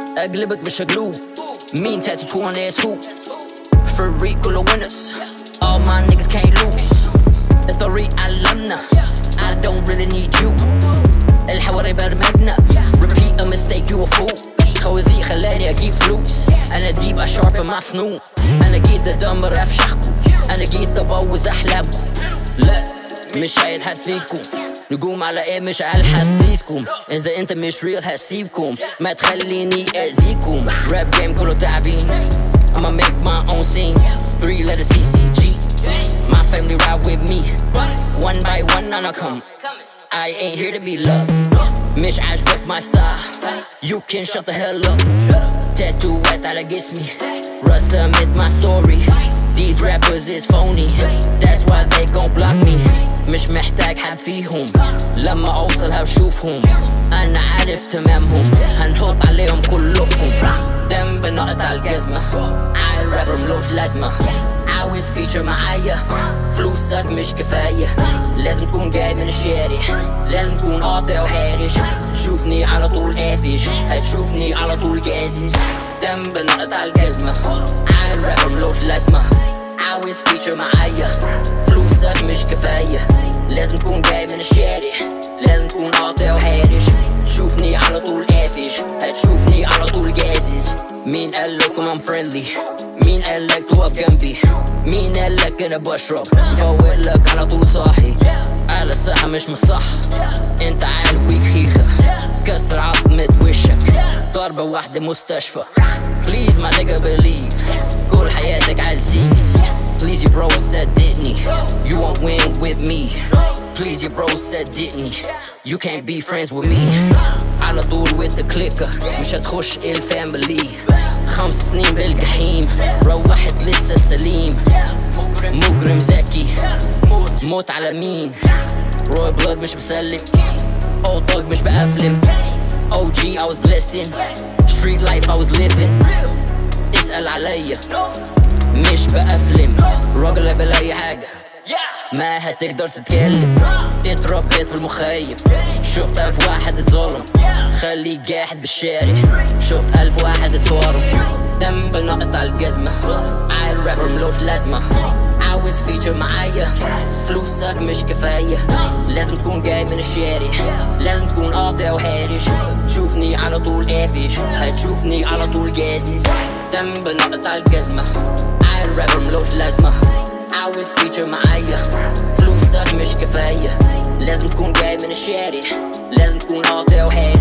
اقلبك بالشقلوب مين تاتو on ass who فريق كله winners all my niggas can't lose الطريق علمنا I don't really need you الحواري برمجنا repeat a mistake you a fool خوازيق خلاني اجيب فلوس انا ديب اشارب مع سنون انا جيت ادمر افشخكم انا جيت ابوظ احلامكم لا مش هيد حد فيكم نجوم على ايه مش على حسيسكم اذا انت مش ريل هسيبكم ما تخليني اذيكم راب جيم كله تعبين I'ma make my own scene Three letter CCG My family ride with me One by one انا come I ain't here to be loved مش عاجبك my style You can shut the hell up تاتوات على جسمي رسمت my story These rappers is phony That's why they gon' block me مش محتاج حد فيهم لما اوصل هشوفهم انا عارف تمامهم هنحط عليهم كلهم دم بنقط على الجزمة عيل رابر ملوش لازمة عاوز فيتشر معايا فلوسك مش كفاية لازم تكون جاي من الشارع لازم تكون قاطع وهارش تشوفني على طول قافش هتشوفني على طول جازز دم بنقط على الجزمة عيل رابر ملوش لازمة عاوز فيتشر معايا فلوسك مش كفاية لازم تكون جاي من الشارع لازم تكون قاطع وهارش تشوفني على طول قافش هتشوفني على طول جازز مين قال لكم I'm friendly مين قال لك تقف جنبي مين قال لك انا بشرب مفوق لك على طول صاحي على الصحة مش من الصح انت عيل ويك خيخة كسر عظمة وشك ضربة واحدة مستشفى بليز ما nigga believe كل حياتك عيل سيكس Please your bro صدقني You won't win with me Please your bro صدقني You can't be friends with me على طول with the clicker مش هتخش الفاميلي خمس سنين بالجحيم روحت لسه سليم مجرم ذكي موت على مين روي بلاد مش بسلم اول دوج مش بقفلم OG I was blessed in Street life I was living اسأل عليا مش بقفلم راجل قبل اي حاجة ما هتقدر تتكلم اتربيت بالمخيم شفت ألف واحد اتظلم خليك جاحد بالشارع شفت ألف واحد اتفارم دم بنقط على الجزمة عيل رابر ملوش لازمة عاوز فيتشر معايا فلوسك مش كفاية لازم تكون جاي من الشارع لازم تكون قاطع وهارش تشوفني على طول قافش هتشوفني على طول جازز دم بنقط على الجزمة عيل رابر ملوش لازمة عاوز فيتشر معايا فلوسك مش كفاية لازم تكون جاي من الشارع لازم تكون قاطع وهادي